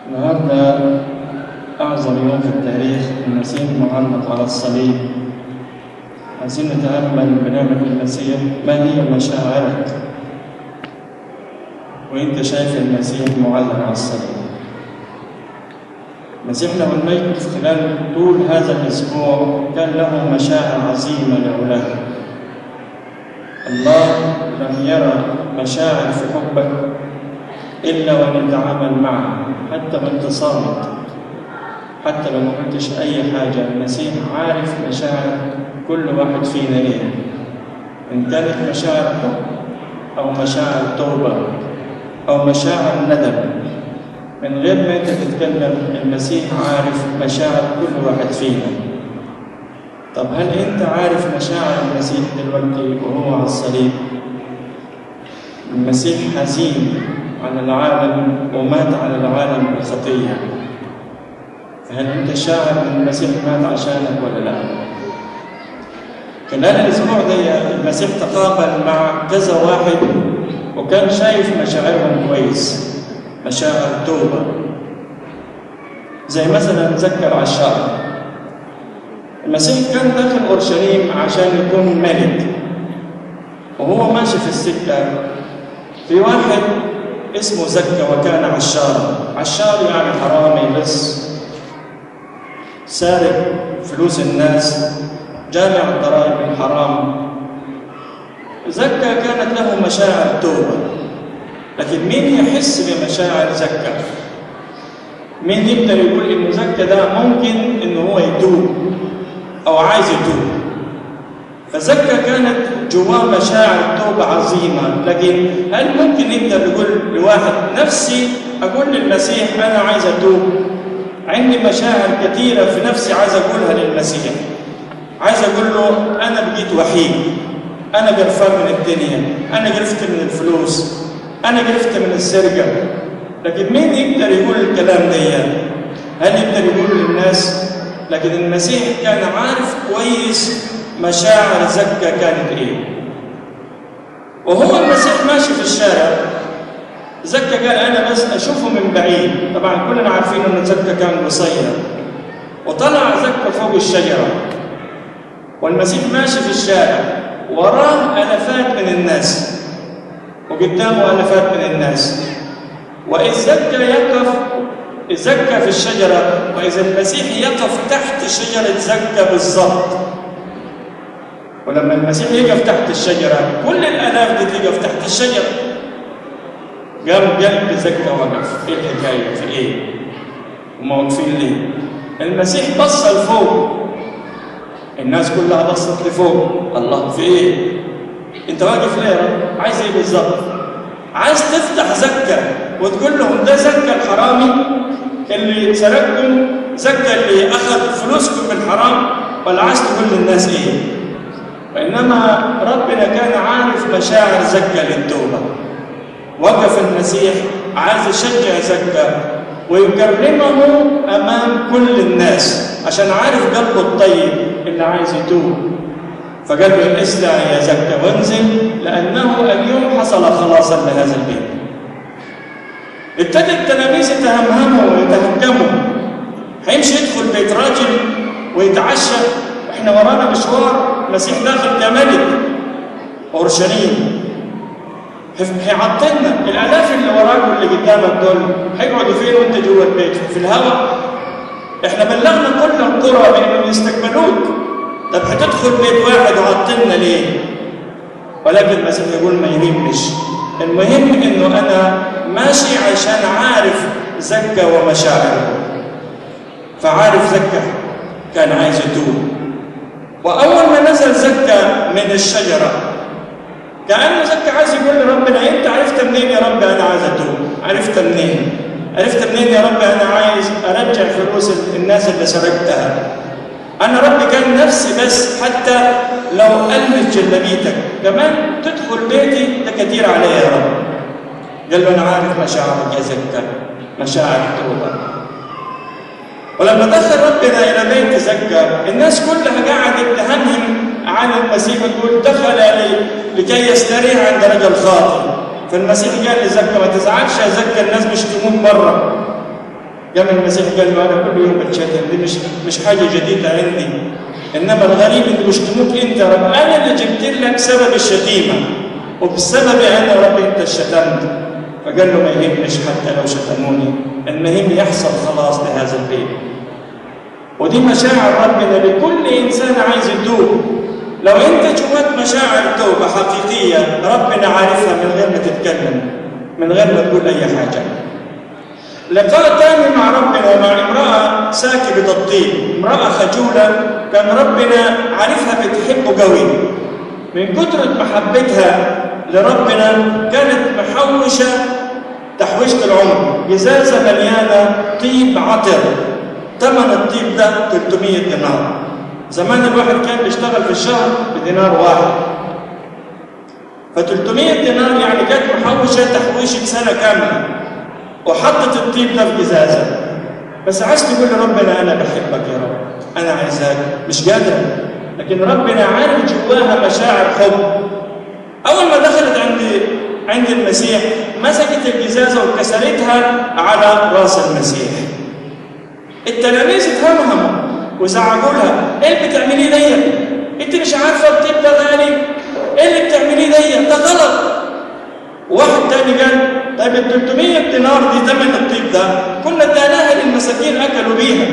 النهارده أعظم يوم في التاريخ المسيح معلق على الصليب عايزين نتأمل بنعمة المسيح ما هي مشاعرك وأنت شايف المسيح معلق على الصليب مسيحنا والمجد خلال طول هذا الأسبوع كان له مشاعر عظيمة لأولاده الله لم يرى مشاعر في حبك إلا وأن يتعامل معه حتى وأنت صامت حتى لو ما قلتش أي حاجة المسيح عارف مشاعر كل واحد فينا إيه إن كانت مشاعر حب أو مشاعر توبة أو مشاعر ندم من غير ما أنت تتكلم المسيح عارف مشاعر كل واحد فينا طب هل أنت عارف مشاعر المسيح دلوقتي وهو على الصليب؟ المسيح حزين على العالم ومات على العالم بالخطية فهل أنت شاعر أن المسيح مات عشانك ولا لا؟ خلال الأسبوع ده المسيح تقابل مع كذا واحد وكان شايف مشاعرهم كويس مشاعر توبة زي مثلا زكى العشار المسيح كان داخل أورشليم عشان يكون ملك وهو ماشي في السكة في واحد اسمه زكى وكان عشارا عشار يعني حرامي بس سارق فلوس الناس جامع الضرائب الحرام زكى كانت له مشاعر توبة لكن مين يحس بمشاعر زكى مين يقدر يقول انه زكى ده ممكن انه هو يتوب او عايز يتوب فزكى كانت جواه مشاعر توبة عظيمة لكن هل ممكن نقدر نقول لواحد نفسي أقول للمسيح أنا عايز أتوب عندي مشاعر كثيرة في نفسي عايز أقولها للمسيح عايز أقول له أنا بقيت وحيد أنا قرفان من الدنيا أنا قرفت من الفلوس أنا قرفت من السرقة لكن مين يقدر يقول الكلام ده هل يقدر يقول للناس لكن المسيح كان عارف كويس مشاعر زكا كانت ايه وهو المسيح ماشي في الشارع زكا قال انا بس اشوفه من بعيد طبعا كلنا عارفين ان زكا كان قصير وطلع زكا فوق الشجره والمسيح ماشي في الشارع وراه الافات من الناس وقدامه الافات من الناس واذ زكا يقف زكا في الشجره واذا المسيح يقف تحت شجره زكا بالضبط ولما المسيح يقف تحت الشجرة كل الآلاف دي تقف تحت الشجرة قام قلب زكا وقف ايه الحكاية في ايه وما واقفين ليه المسيح بص لفوق الناس كلها بصت لفوق الله في ايه انت واقف ليه يا رب عايز ايه بالظبط عايز تفتح زكا وتقول لهم ده زكا الحرامي اللي سرقكم زكا اللي اخذ فلوسكم بالحرام ولا عايز تقول للناس ايه وإنما ربنا كان عارف مشاعر زكا للتوبة وقف المسيح عايز يشجع زكا ويكرمه أمام كل الناس عشان عارف قلبه الطيب اللي عايز يتوب فقال له اسرع يا زكا وانزل لأنه اليوم حصل خلاصا لهذا البيت ابتدى التلاميذ يتهمهموا ويتهكموا هيمشي يدخل بيت راجل ويتعشى احنا ورانا مشوار المسيح داخل كملك اورشليم هيعطلنا الالاف اللي وراك واللي قدامك دول هيقعدوا فين وانت جوه البيت في الهواء احنا بلغنا كل القرى بانهم يستقبلوك طب هتدخل بيت واحد وعطلنا ليه ولكن المسيح يقول ما يهمش المهم انه انا ماشي عشان عارف زكا ومشاعره فعارف زكا كان عايز يتوب وأول ما نزل زكا من الشجرة كأنه زكا عايز يقول لربنا أنت عرفت منين يا رب أنا عايز أتوب؟ عرفت منين؟ عرفت منين يا رب أنا عايز أرجع فلوس الناس اللي سرقتها؟ أنا ربي كان نفسي بس حتى لو ألمس جلبيتك كمان تدخل بيتي ده كتير علي يا رب قال له أنا عارف مشاعرك يا زكا مشاعر توبة ولما دخل ربنا الى بيت زكا الناس كلها قاعده تهمهم عن المسيح وتقول دخل لي لكي يستريح عند رجل خاطئ فالمسيح قال لزكا ما تزعلش يا زكا الناس بيشتموك بره قام المسيح قال له انا كل يوم بتشتم دي مش مش حاجه جديده عندي انما الغريب انه بيشتموك انت يا رب انا اللي جبت لك سبب الشتيمه وبسبب انا يا رب انت شتمت فقال له ما يهمنيش حتى لو شتموني المهم يحصل خلاص لهذا البيت ودي مشاعر ربنا لكل انسان عايز يتوب لو انت جواك مشاعر توبه حقيقيه ربنا عارفها من غير ما تتكلم من غير ما تقول اي حاجه لقاء تاني مع ربنا مع امرأة ساكبة الطيب امرأة خجولة كان ربنا عارفها بتحبه قوي من كثرة محبتها لربنا كانت محوشة تحويشة العمر جزازة مليانة طيب عطر ثمن الطيب ده 300 دينار زمان الواحد كان بيشتغل في الشهر بدينار واحد ف 300 دينار يعني كانت محوشة تحويشة سنة كاملة وحطت الطيب ده في جزازة بس عايز تقول لربنا أنا بحبك يا رب أنا عايزاك مش قادر لكن ربنا عارف جواها مشاعر حب أول ما دخلت عند عند المسيح مسكت الجزازة وكسرتها على راس المسيح التلاميذ اتهمهموا وزعقوا لها ايه اللي بتعمليه ديت؟ انت مش عارفه الطيب ده غالي؟ ايه اللي بتعمليه ديت؟ ده غلط واحد تاني قال طيب ال 300 دينار دي ثمن الطيب ده كنا اديناها للمساكين اكلوا بيها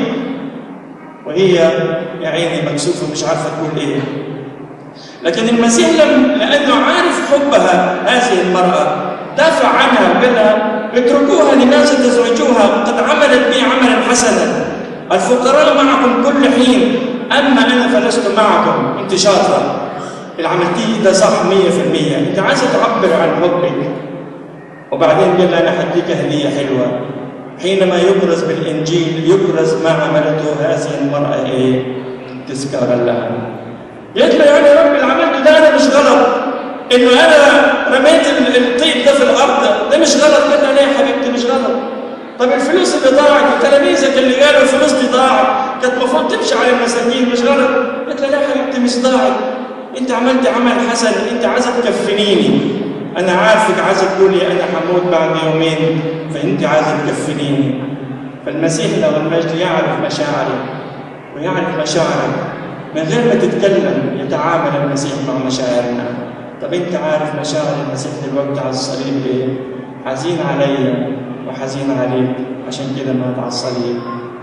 وهي يا عيني مكسوفه مش عارفه تقول ايه لكن المسيح لم لانه عارف حبها هذه المراه دافع عنها قال لها اتركوها لناس تزوجوها قد عملت بي عملا حسنا الفقراء معكم كل حين اما انا فلست معكم انت شاطره اللي عملتيه ده صح 100% انت عايزه تعبر عن حبك وبعدين قال انا حديك هديه حلوه حينما يبرز بالانجيل يبرز ما عملته هذه المراه ايه تذكارا لها قلت له يعني يا رب اللي عملته ده انا مش غلط انه انا رميت الطيب ده في الارض ده مش غلط قال لها ليه يا حبيبتي مش غلط طب الفلوس اللي ضاعت وتلاميذك اللي قالوا الفلوس دي ضاعت كانت المفروض تمشي على المساكين مش غلط قلت لها لا يا حبيبتي مش ضاعت انت عملت عمل حسن انت عايزه تكفنيني انا عارفك عايزه تقولي انا حموت بعد يومين فانت عايزه تكفنيني فالمسيح لو المجد يعرف مشاعري ويعرف مشاعرك من غير ما تتكلم يتعامل المسيح مع مشاعرنا طب انت عارف مشاعر المسيح دلوقتي على الصليب ايه حزين عليا وحزين عليك عشان كده مات على الصليب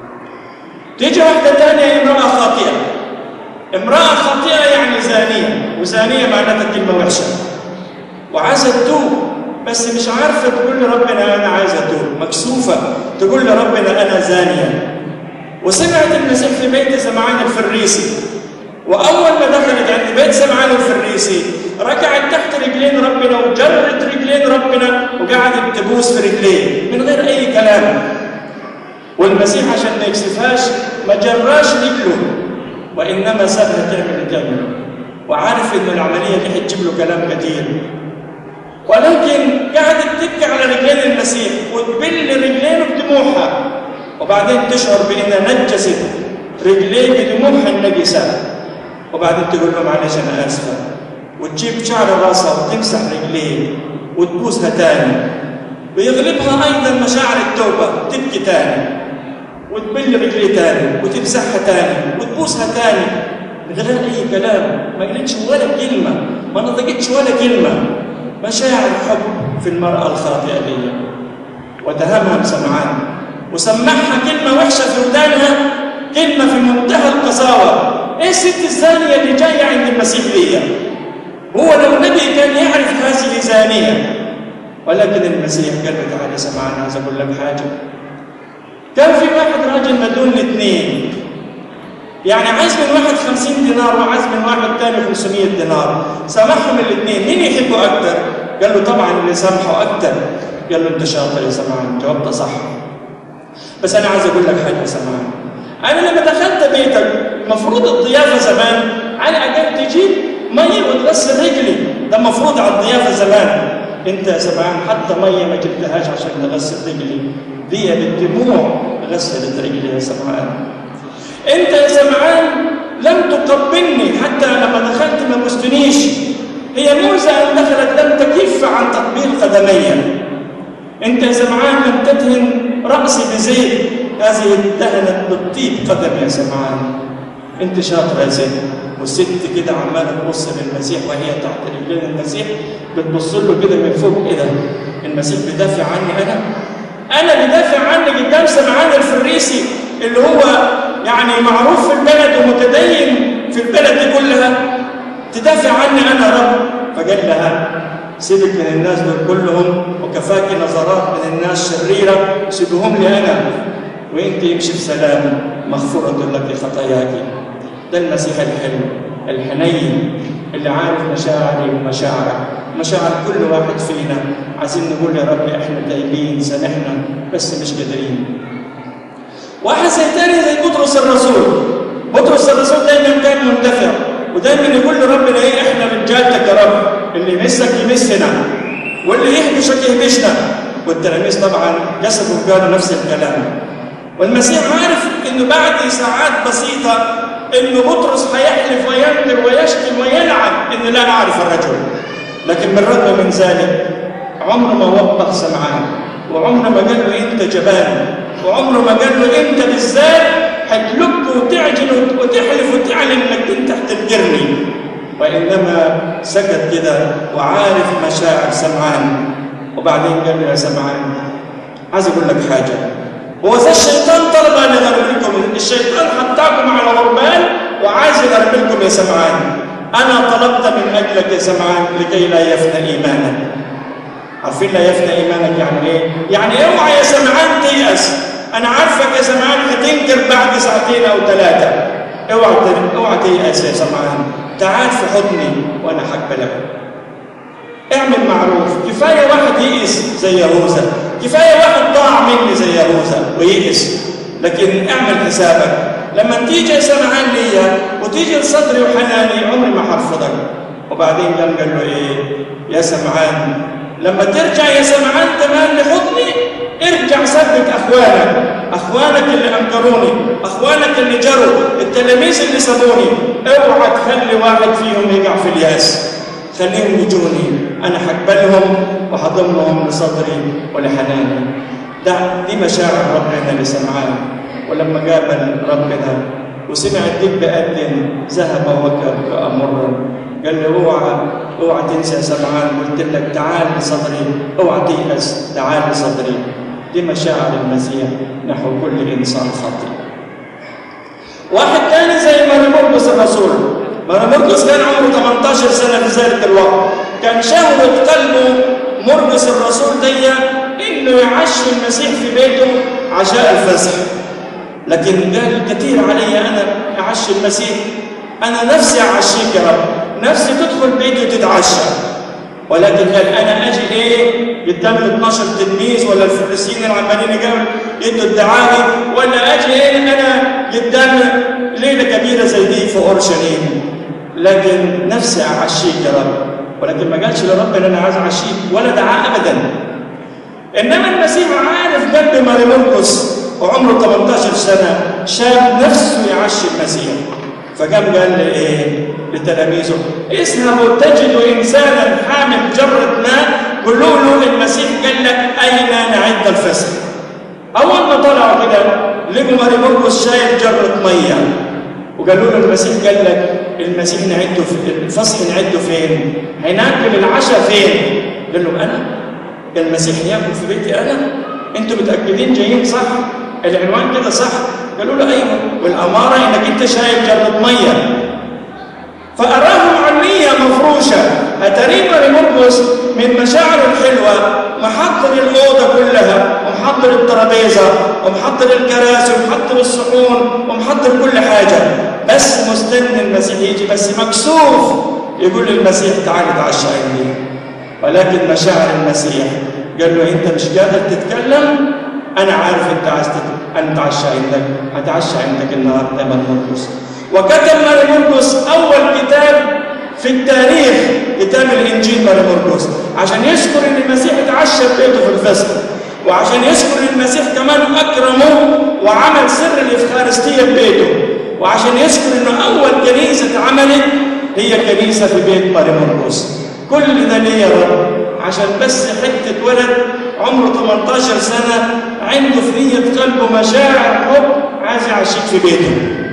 تيجي واحدة تانية امرأة خاطئة امرأة خاطئة يعني زانية وزانية معناتها كلمة وحشة وعايزة تتوب بس مش عارفة تقول لربنا أنا عايزة أتوب مكسوفة تقول لربنا أنا زانية وسمعت المسيح في بيت سمعان الفريسي وأول ما دخلت عند بيت سمعان الفريسي ركعت تحت رجلين ربنا وجرت رجلين ربنا وقعدت تبوس في رجليه من غير أي كلام والمسيح عشان ما يكسفهاش ما جراش رجله وإنما سابها تعمل اللي تعمله وعارف إن العملية دي هتجيب له كلام كتير ولكن قعدت تبكي على رجلين المسيح وتبل رجلينه بدموعها وبعدين تشعر بأنها نجست رجليه بدموعها النجسة وبعدين تقول له معلش أنا آسفة وتجيب شعر راسها وتمسح رجليه وتبوسها تاني ويغلبها أيضا مشاعر التوبة تبكي تاني وتبل رجليه تاني وتمسحها تاني وتبوسها تاني من غير أي كلام ما قالتش ولا كلمة ما نطقتش ولا كلمة مشاعر حب في المرأة الخاطئة دي وتهمها سمعان وسمعها كلمة وحشة في ودانها كلمة في منتهى القساوة ايه الست الزانية اللي جاية عند المسيح دي هو لو نبي كان يعرف هذه زانية ولكن المسيح قال له تعالى سمعان عايز اقول لك حاجة كان في واحد راجل مدون لاثنين يعني عايز من واحد 50 دينار وعايز من واحد ثاني 500 دينار سامحهم الاثنين مين يحبه اكثر؟ قال له طبعا اللي سامحه اكثر قال له انت شاطر يا سمعان جاوبت صح بس انا عايز اقول لك حاجه يا سمعان انا لما دخلت بيتك المفروض الضيافه زمان على الاقل تجيب ميه وتغسل رجلي ده المفروض على الضيافه زمان انت يا سمعان حتى ميه ما جبتهاش عشان تغسل رجلي دي بالدموع غسلت رجلي يا سمعان انت يا سمعان لم تقبلني حتى لما دخلت ما بستنيش هي موسى ان دخلت لم تكف عن تقبيل قدمي انت يا سمعان لم تدهن راسي بزيت هذه اتهنت بالطيب قدم يا سمعان انت شاطره يا ست والست كده عماله تبص للمسيح وهي تحت رجلين المسيح بتبص له كده من فوق ايه ده؟ المسيح بيدافع عني انا؟ انا بيدافع عني قدام سمعان الفريسي اللي هو يعني معروف في البلد ومتدين في البلد دي كلها تدافع عني انا يا رب فقال لها سيبك من الناس دول كلهم وكفاك نظرات من الناس شريره سيبهم لي انا وانت امشي بسلام مغفوره لك خطاياك ده المسيح الحلو الحنين اللي عارف مشاعري ومشاعرك مشاعر كل واحد فينا عايزين نقول يا رب احنا تايبين سامحنا بس مش قادرين واحد زي تاني زي بطرس الرسول بطرس الرسول دايما كان مندفع ودايما يقول لربنا ايه احنا رجالتك يا رب اللي يمسك يمسنا واللي يهبشك يهبشنا والتلاميذ طبعا جسدوا وقالوا نفس الكلام والمسيح عارف انه بعد ساعات بسيطه انه بطرس هيحلف وينكر ويشتم ويلعن ان لا نعرف الرجل لكن بالرغم من ذلك عمره ما وبخ سمعان وعمره ما قال له انت جبان وعمره ما قال له انت بالذات هتلك وتعجن وتحلف وتعلن انك انت هتنكرني وانما سكت كده وعارف مشاعر سمعان وبعدين قال له يا سمعان عايز اقول لك حاجه هو ذا الشيطان طلب ان يغربلكم الشيطان حطاكم على غربان وعايز يغربلكم يا سمعان انا طلبت من اجلك يا سمعان لكي لا يفنى ايمانك عارفين لا يفنى ايمانك يعني ايه يعني اوعى يا سمعان تيأس انا عارفك يا سمعان هتنكر بعد ساعتين او ثلاثه اوعى اوعى تيأس يا سمعان تعال في حضني وانا حقبلك اعمل معروف كفايه واحد يئس زي يهوذا كفايه واحد ضاع مني زي يهوذا ويئس لكن اعمل حسابك لما تيجي يا سمعان ليا وتيجي لصدري وحناني عمري ما حرفضك وبعدين قام قال له ايه يا سمعان لما ترجع يا سمعان تمام لحضني ارجع صدق اخوانك اخوانك اللي انكروني اخوانك اللي جروا التلاميذ اللي سابوني اوعى تخلي واحد فيهم يقع في الياس خليهم يجوني انا حقبلهم وحضمهم لصدري ولحناني ده دي مشاعر ربنا لسمعان ولما قابل ربنا وسمع الدب بأذن ذهب وكب أمرا قال له اوعى اوعى تنسى سمعان قلت لك تعال لصدري اوعى تيأس تعال لصدري دي مشاعر المسيح نحو كل انسان خاطئ واحد تاني زي ماري مرقس الرسول ماري مرقس كان عمره 18 سنه في ذلك الوقت كان شهوه قلبه مرقس الرسول دي انه يعشي المسيح في بيته عشاء الفسح لكن قال كثير علي انا اعشي المسيح انا نفسي اعشيك يا رب نفسي تدخل بيتي وتتعشى ولكن قال انا اجي ايه قدام ال 12 تلميذ ولا الفريسيين اللي عمالين يدوا الدعاوي ولا اجي ايه انا قدام ليله كبيره زي دي في اورشليم لكن نفسي اعشيك يا رب ولكن ما قالش لرب ان انا عايز اعشيك ولا دعاه ابدا انما المسيح عارف قلب ماري مرقس وعمره 18 سنه شاب نفسه يعشي المسيح فقام قال لي ايه لتلاميذه اذهبوا تجدوا انسانا حامل جره ماء قولوا له المسيح قال لك اين نعد الفسح اول ما طلعوا كده لقوا ماري مرقس شايل جره ميه وقالوا له المسيح قال لك المسيح نعده في الفصح نعده فين؟ هناكل العشاء فين؟ قال لهم انا؟ المسيح ياكل في بيتي انا؟ انتوا متاكدين جايين صح؟ العنوان كده صح؟ قالوا له ايوه والاماره انك انت شايل جره ميه فاراهم علميه مفروشه اتريد ماري مرقس من مشاعره الحلوه محضر الاوضه كلها ومحضر الترابيزه ومحضر الكراسي ومحضر الصحون ومحضر كل حاجه بس مستني المسيح يجي بس مكسوف يقول للمسيح تعال اتعشى عندي ولكن مشاعر المسيح قال له انت مش قادر تتكلم انا عارف انت عايز ان اتعشى عندك هتعشى عندك النهارده يا مرقس وكتب ماري مرقس اول كتاب في التاريخ كتاب الانجيل ماري مرقس عشان يشكر ان المسيح اتعشى في بيته في الفصل وعشان يشكر ان المسيح كمان اكرمه وعمل سر الافخارستيه في بيته وعشان يشكر انه اول كنيسه اتعملت هي كنيسه في بيت ماري مرقس كل ده ليه يا رب عشان بس حته ولد عمره 18 سنة عنده في نية قلبه مشاعر حب عايز يعشيك في بيته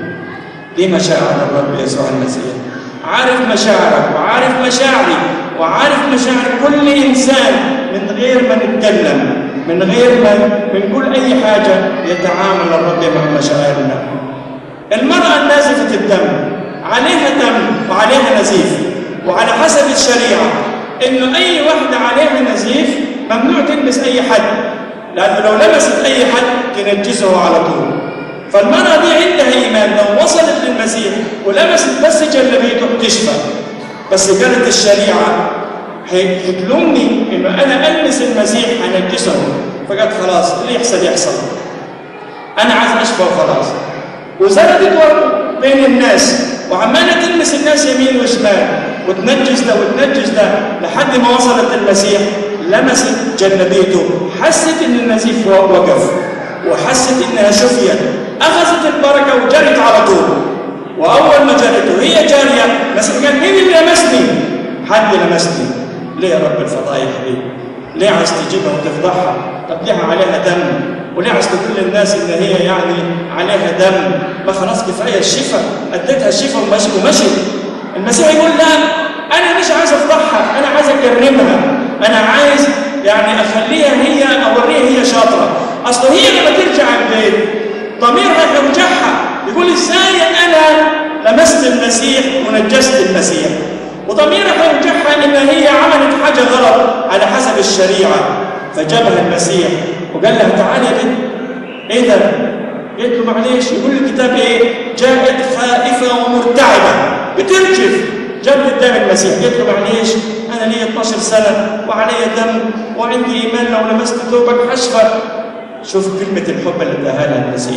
دي مشاعر الرب يسوع المسيح عارف مشاعرك وعارف مشاعري وعارف مشاعر كل إنسان من غير ما نتكلم من غير ما بنقول أي حاجة يتعامل الرب مع مشاعرنا المرأة النازفة الدم عليها دم وعليها نزيف وعلى حسب الشريعة إنه أي واحدة عليها نزيف ممنوع تلمس أي حد لأنه لو لمست أي حد تنجسه على طول فالمرأة دي عندها إيمان لو وصلت للمسيح ولمست بس جلبيته تشفى بس قالت الشريعة هتلومني إنه أنا ألمس المسيح هنجسه فقالت خلاص اللي يحصل يحصل أنا عايز أشفى وخلاص وزردت بين الناس وعمالة تلمس الناس يمين وشمال وتنجس ده وتنجس ده لحد ما وصلت المسيح لمست جلبيته حست ان النزيف وقف وحست انها شفيت اخذت البركه وجرت على طول واول ما جرت وهي جاريه مسيح قال مين اللي لمسني؟ حد لمسني ليه يا رب الفضايح دي؟ ليه عايز تجيبها وتفضحها؟ طب ليه عليها دم؟ وليه عايز تقول للناس ان هي يعني عليها دم؟ ما خلاص كفايه الشفاء اديتها الشفاء ومشي ومشي المسيح يقول لا انا مش عايز افضحها انا عايز اكرمها انا عايز يعني اخليها هي اوريها هي شاطره اصل هي لما ترجع البيت ضميرها يوجعها يقول ازاي انا لمست المسيح ونجست المسيح وضميرها يوجعها ان هي عملت حاجه غلط على حسب الشريعه فجابها المسيح وقال لها تعالي يا بنت ايه ده؟ قلت له معلش يقول الكتاب ايه؟ جاءت خائفه ومرتعبه بترجف جاب قدام المسيح قلت له معلش انا لي 12 سنه وعلي دم وعندي ايمان لو لمست ثوبك حشفى شوف كلمه الحب اللي اداها لها المسيح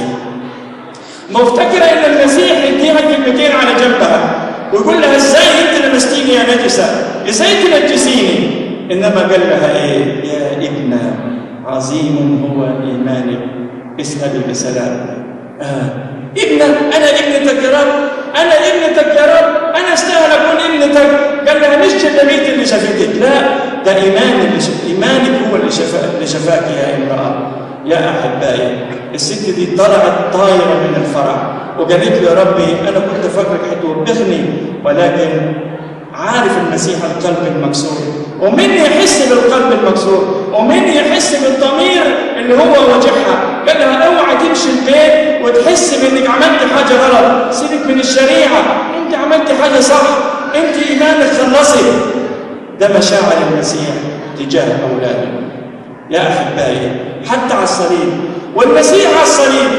مفتكره ان المسيح يديها كلمتين على جنبها ويقول لها ازاي انت لمستيني يا نجسه؟ ازاي تنجسيني؟ انما قال لها ايه؟ يا ابنه عظيم هو ايمانك اسالي بسلام آه. ابنة أنا ابنتك يا رب أنا ابنتك يا رب أنا أستاهل أكون ابنتك قال لها مش جلبيت اللي شافتك لا ده إيمان اللي ش... إيمانك هو اللي, شفا... اللي شفاك يا امرأة يا أحبائي الست دي طلعت طايرة من الفرح وقالت له يا ربي أنا كنت فاكرك هتوبخني ولكن عارف المسيح القلب المكسور ومن يحس بالقلب المكسور ومن يحس بالضمير اللي هو وجعها قال لها اوعى تمشي البيت وتحس بانك عملت حاجه غلط سيبك من الشريعه انت عملت حاجه صح انت ايمانك خلصت ده مشاعر المسيح تجاه اولاده يا احبائي حتى على الصليب والمسيح على الصليب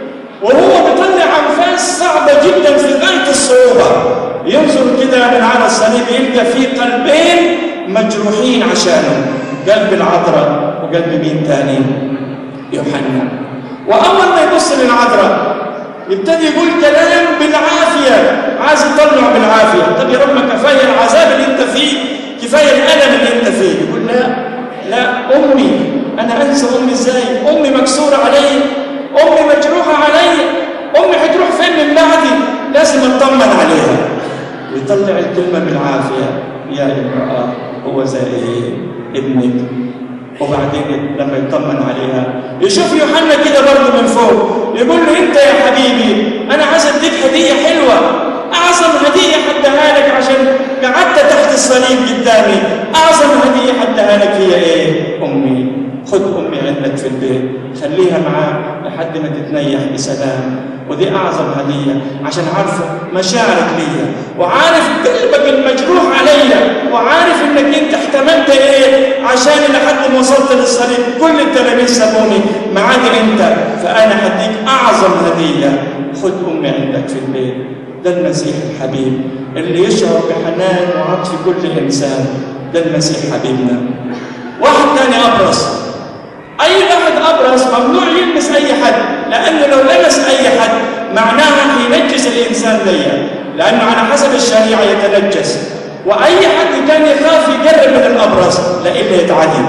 وهو بيطلع انفاس صعبه جدا في غايه الصعوبه ينظر كده من على الصليب يلقى في قلبين مجروحين عشانه قلب العذراء وقلب مين تاني يوحنا واول ما يبص للعذراء يبتدي يقول كلام بالعافيه عايز يطلع بالعافيه طب يا رب ما كفايه العذاب اللي انت فيه كفايه الالم اللي انت فيه يقول لا لا امي انا انسى امي ازاي امي مكسوره علي امي مجروحه علي امي هتروح فين من بعدي لازم اطمن عليها ويطلع الكلمه بالعافيه يا امراه هو زي ايه ابنك وبعدين لما يطمن عليها يشوف يوحنا كده برضه من فوق يقول له انت يا حبيبي انا عايز اديك هديه حلوه اعظم هديه حدها لك عشان قعدت تحت الصليب قدامي اعظم هديه حدها لك هي ايه امي خد امي عندك في البيت خليها معاك لحد ما تتنيح بسلام ودي اعظم هديه عشان عارفه مشاعرك ليا وعارف قلبك المجروح عليا وعارف انك انت احتملت ايه عشان لحد ما وصلت للصليب كل التلاميذ سابوني ما عدا انت فانا هديك اعظم هديه خد امي عندك في البيت ده المسيح الحبيب اللي يشعر بحنان وعطف كل انسان ده المسيح حبيبنا واحد تاني ابرص اي واحد ابرص ممنوع يلمس اي حد لانه لو لمس اي حد معناها ينجس الانسان ليا لانه على حسب الشريعه يتنجس واي حد كان يخاف يقرب من الابرص لإلا يتعدي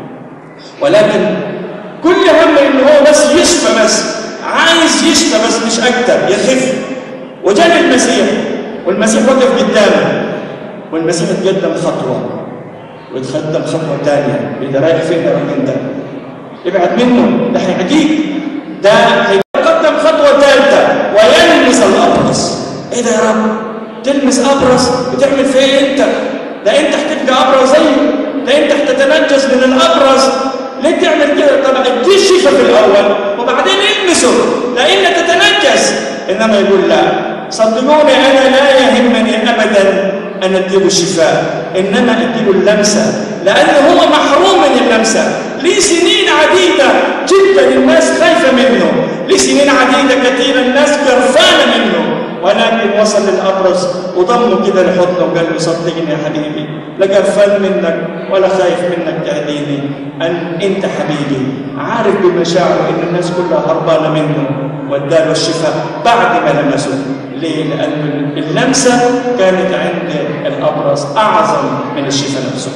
ولكن كل هم انه هو بس يشفى بس عايز يشفى بس مش اكتر يخف وجاء المسيح والمسيح وقف قدامه والمسيح تقدم خطوه ويتقدم خطوه ثانيه اذا رايح فين يا راجل انت ابعد منه ده هيعديك ده هيتقدم خطوه ثالثه ويلمس الابرص ايه ده يا رب تلمس ابرص بتعمل فيه إيه انت ده انت هتبقى ابرص زيه ده انت هتتنجس من الابرص ليه تعمل كده طب اديه الشفاء في الاول وبعدين المسه لان تتنجس انما يقول لا صدقوني انا لا يهمني ابدا ان اديله الشفاء انما اديله اللمسه لانه هو محروم من اللمسه ليه سنين عديده جدا الناس خايفه منه ليه سنين عديده كثيره الناس قرفانه منه ولكن وصل للأبرص وضمه كده لحضنه وقال له صدقني يا حبيبي لا قرفان منك ولا خايف منك تأذيني أن أنت حبيبي عارف بمشاعره إن الناس كلها هربانة منه واداله الشفاء بعد ما لمسه ليه؟ لأن اللمسة كانت عند الأبرص أعظم من الشفاء نفسه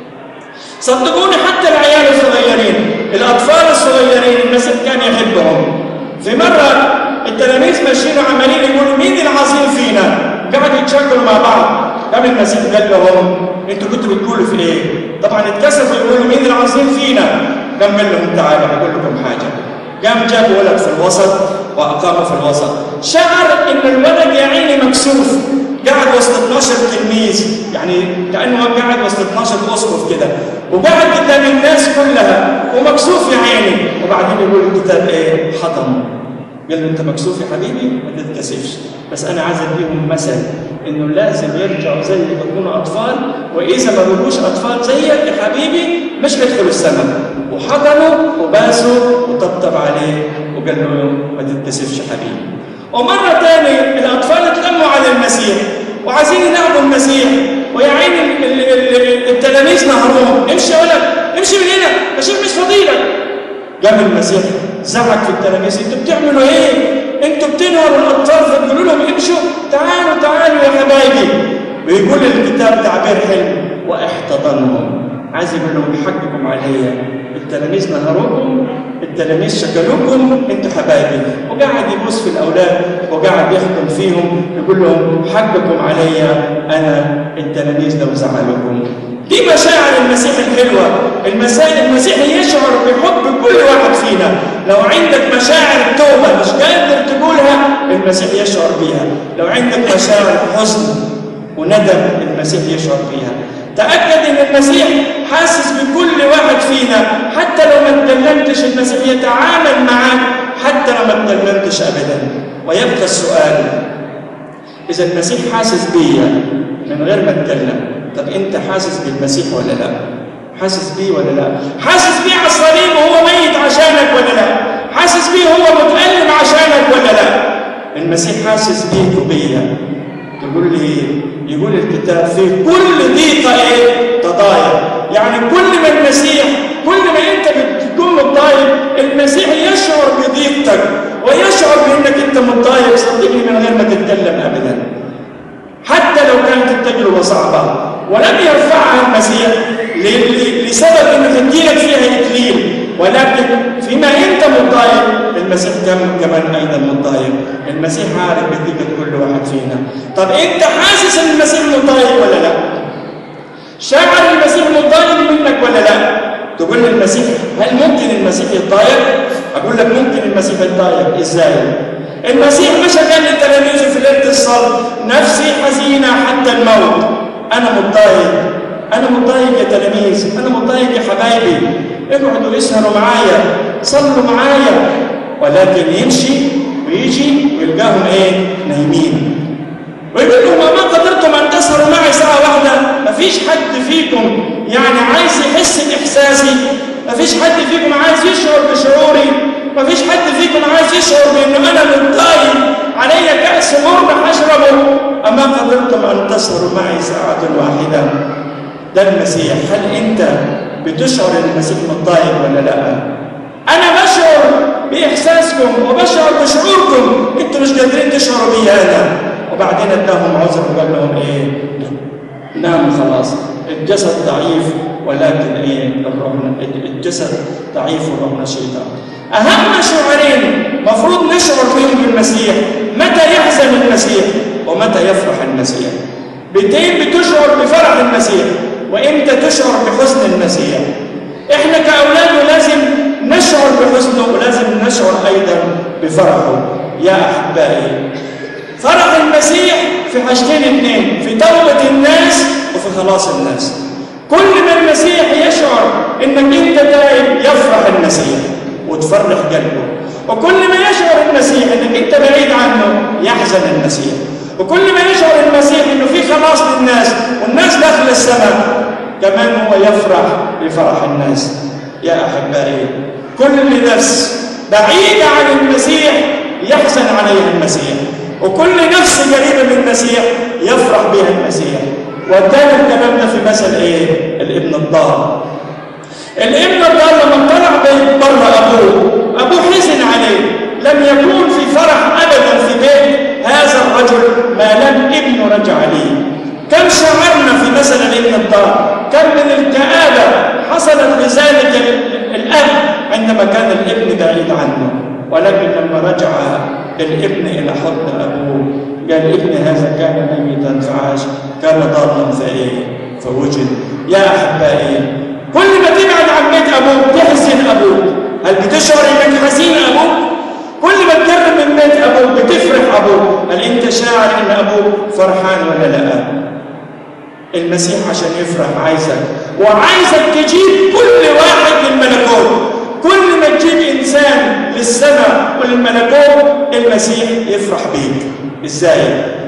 صدقوني حتى العيال الصغيرين الأطفال الصغيرين المسيح كان يحبهم في مرة التلاميذ ماشيين وعمالين يقولوا مين العظيم فينا؟ قعدوا يتشكلوا مع بعض قام المسيح قال لهم انتوا كنتوا بتقولوا في ايه؟ طبعا اتكسفوا يقولوا مين العظيم فينا؟ قام قال لهم تعالوا اقول لكم حاجه قام جاب ولد في الوسط واقامه في الوسط شعر ان الولد يا عيني مكسوف قاعد وسط 12 تلميذ يعني كانه قاعد وسط 12 اسقف كده وقاعد قدام الناس كلها ومكسوف يا عيني وبعدين يقول الكتاب ايه؟ حضنه قال له انت مكسوف يا حبيبي ما تتكسفش بس انا عايز اديهم مثل انه لازم يرجعوا زي ما يكونوا اطفال واذا ما بقوش اطفال زيك يا حبيبي مش هيدخلوا السماء وحضنوا وباسوا وطبطب عليه وقال له ما تتكسفش يا حبيبي ومره ثانيه الاطفال اتلموا على المسيح وعايزين ينعبوا المسيح ويا عين التلاميذ نهروهم امشي يا ولد امشي من هنا المسيح مش فضيلك قام المسيح زعق في التلاميذ انتوا بتعملوا ايه؟ انتوا بتنهروا الاطفال فتقولوا لهم امشوا تعالوا تعالوا يا حبايبي ويقول الكتاب تعبير حلو واحتضنهم عايز يقول لهم حقكم عليا التلاميذ نهروكم التلاميذ شكلوكم انتوا حبايبي وقاعد يبص في الاولاد وقاعد يحكم فيهم يقول لهم حقكم عليا انا التلاميذ لو زعلوكم دي مشاعر المسيح الحلوة المسيح, المسيح يشعر بحب كل واحد فينا لو عندك مشاعر توبة مش قادر تقولها المسيح يشعر بيها لو عندك مشاعر حزن وندم المسيح يشعر بيها تأكد ان المسيح حاسس بكل واحد فينا حتى لو ما اتكلمتش المسيح يتعامل معاك حتى لو ما اتكلمتش ابدا ويبقى السؤال اذا المسيح حاسس بيا من غير ما اتكلم طب انت حاسس بالمسيح ولا لا حاسس بيه ولا لا حاسس بيه على الصليب وهو ميت عشانك ولا لا حاسس بيه هو متألم عشانك ولا لا المسيح حاسس بيك وبيا تقول لي يقول الكتاب في كل ضيقة ايه تضايق يعني كل ما المسيح كل ما انت بتكون متضايق المسيح يشعر بضيقتك ويشعر بانك انت متضايق صدقني من غير ما تتكلم ابدا حتى لو كانت التجربة صعبة ولم يرفعها المسيح لسبب انه تديلك فيها اكليل ولكن فيما انت متضايق المسيح كمان ايضا متضايق المسيح عارف نتيجه كل واحد فينا طب انت حاسس ان المسيح متضايق ولا لا شاعر المسيح متضايق منك ولا لا تقول لي المسيح هل ممكن المسيح يتضايق اقول لك ممكن المسيح يتضايق ازاي المسيح مش قال لتلاميذه في ليله الصلب نفسي حزينه حتى الموت أنا متضايق أنا متضايق يا تلاميذ أنا متضايق يا حبايبي اقعدوا اسهروا معايا صلوا معايا ولكن يمشي ويجي ويلقاهم ايه نايمين ويقول لهم ما قدرتم ان تسهروا معي ساعه واحده ما فيش حد فيكم يعني عايز يحس باحساسي ما فيش حد فيكم عايز يشعر بشعوري ما فيش حد فيكم عايز يشعر بانه انا متضايق علي كاس مر اشربه أما قدرتم أن تسهروا معي ساعة واحدة ده المسيح هل أنت بتشعر أن المسيح متضايق ولا لا؟ أنا بشعر بإحساسكم وبشعر بشعوركم أنتوا مش قادرين تشعروا بي أنا وبعدين اداهم عذر وقال لهم إيه؟ نعم خلاص الجسد ضعيف ولكن ايه الروح الجسد ضعيف والروح نشيطه اهم شعورين مفروض نشعر فيهم بالمسيح متى يحزن المسيح ومتى يفرح المسيح بتين بتشعر بفرح المسيح وإمتى تشعر بحزن المسيح إحنا كأولاده لازم نشعر بحزنه ولازم نشعر أيضا بفرحه يا أحبائي فرح المسيح في حاجتين اثنين في توبة الناس وفي خلاص الناس كل ما المسيح يشعر انك انت تائب يفرح المسيح وتفرح قلبه وكل ما يشعر المسيح انك انت بعيد عنه يحزن المسيح وكل ما يشعر المسيح انه في خلاص للناس والناس داخل السماء كمان هو يفرح بفرح الناس يا احبائي كل نفس بعيدة عن المسيح يحزن عليها المسيح وكل نفس قريبة من المسيح يفرح بها المسيح وادانا الكلام ده في مثل ايه؟ الابن الضال. الابن الضال لما طلع بيت بره ابوه، ابوه حزن عليه، لم يكون في فرح ابدا في بيت هذا الرجل ما لم ابنه رجع ليه. كم شعرنا في مثل الابن الضال، كم من الكآبة حصلت لذلك الاب عندما كان الابن بعيد عنه، ولكن لما رجع الابن الى حضن ابوه قال ابن هذا كان ميتا فعاش كان ضالا فايه فوجد يا احبائي كل ما تبعد عن بيت ابوك تحزن ابوك هل بتشعر انك حزين ابوك كل ما تقرب من بيت ابوك بتفرح ابوك هل انت شاعر ان ابوك فرحان ولا لا المسيح عشان يفرح عايزك وعايزك تجيب كل واحد للملكوت كل ما تجيب انسان للسماء وللملكوت المسيح يفرح بيك ازاي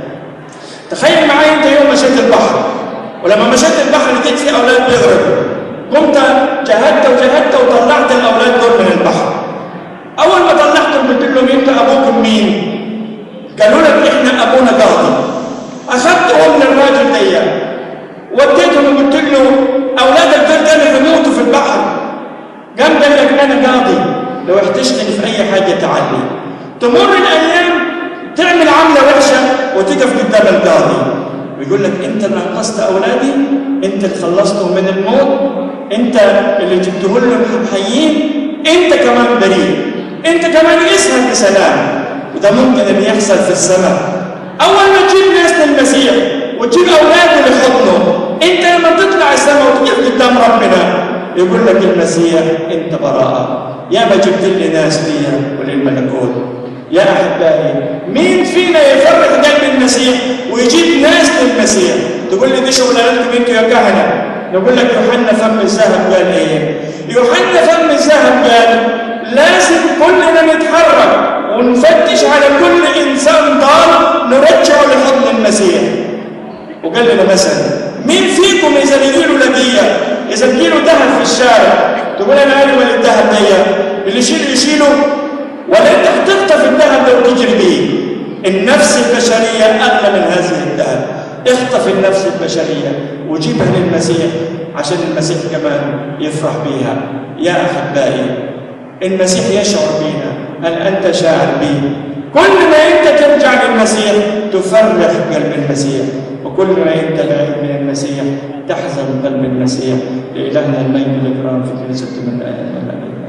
تخيل معايا انت يوم مشيت البحر ولما مشيت البحر لقيت فيه اولاد بيغرقوا قمت جهدت وجهدت وطلعت الاولاد دول من البحر اول ما طلعتهم قلت لهم انت ابوكم مين قالوا لك احنا ابونا قاضي اخذتهم من الراجل ده وديتهم وقلت له اولادك دول كانوا يموتوا في البحر قام قال لك انا قاضي لو احتجتني في اي حاجه تعالي تمر الايام تعمل عمله وحشه وتقف قدام القاضي ويقول لك انت اللي انقذت اولادي انت اللي خلصتهم من الموت انت اللي جبته لهم حيين انت كمان بريء انت كمان اسهل بسلام وده ممكن ان يحصل في السماء اول ما تجيب ناس للمسيح وتجيب اولاده لحضنه انت لما تطلع السماء وتقف قدام ربنا يقول لك المسيح انت براءة يا ما جبت لي ناس ليا وللملكوت يا احبائي مين فينا يفرح قلب المسيح ويجيب ناس للمسيح تقول لي دي شغلانتكم انتوا يا كهنه نقول لك يوحنا فم الذهب قال ايه يوحنا فم الذهب قال لازم كلنا نتحرك ونفتش على كل انسان ضال نرجعه لحضن المسيح وقال لنا مثلا مين فيكم اذا لقيله لقيه اذا لقيله ذهب في الشارع تقول انا ارمي الذهب ده اللي يشيله يشيله ولا انت هتخطف الذهب ده وتجري بيه النفس البشريه اغلى من هذه الذهب اخطف النفس البشريه وجيبها للمسيح عشان المسيح كمان يفرح بيها يا احبائي المسيح يشعر بينا هل انت شاعر بيه كل ما انت ترجع للمسيح تفرح قلب المسيح وكل ما انت بعيد من المسيح تحزن قلب المسيح لإلهنا المجد الإكرام في كنيسة من الآيات والأبد